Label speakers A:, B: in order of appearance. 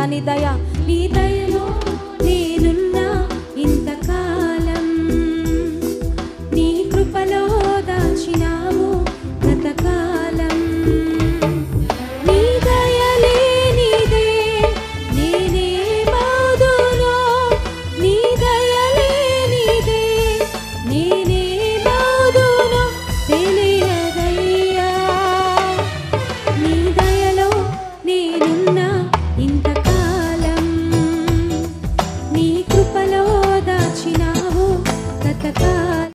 A: నీ దయ నీ దయలో నేనున్నా ఇంతకాలం నీ కృపలో దాచినావు గతకాలం నీ దయలే నీదే నేనే మౌదునో నీ దయలే నీదే నేనే మౌదునో తెలియదయ్యా నీ దయలో నేనున్నా ఇంతకాలం నీ కృపలో దాచినావు గతకాలం